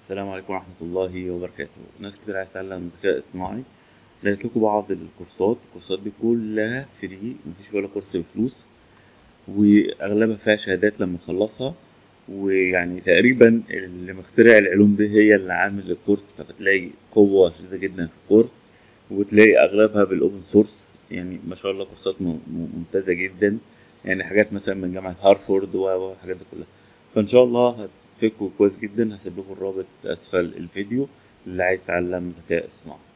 السلام عليكم ورحمة الله وبركاته ناس كتير عايز تتعلم ذكاء اصطناعي لقيت لكم بعض الكورسات الكورسات دي كلها فري مفيش ولا كورس بفلوس واغلبها فيها شهادات لما تخلصها ويعني تقريبا اللي مخترع العلوم دي هي اللي عامل الكورس فبتلاقي قوة شديدة جدا في الكورس وتلاقي اغلبها بالاوبن سورس يعني ما شاء الله كورسات م- م- ممتازة جدا يعني حاجات مثلا من جامعة هارفورد و- والحاجات دي كلها فان شاء الله هتفيدكم كويس جدا هسيب لكم الرابط اسفل الفيديو اللي عايز يتعلم ذكاء اصطناعي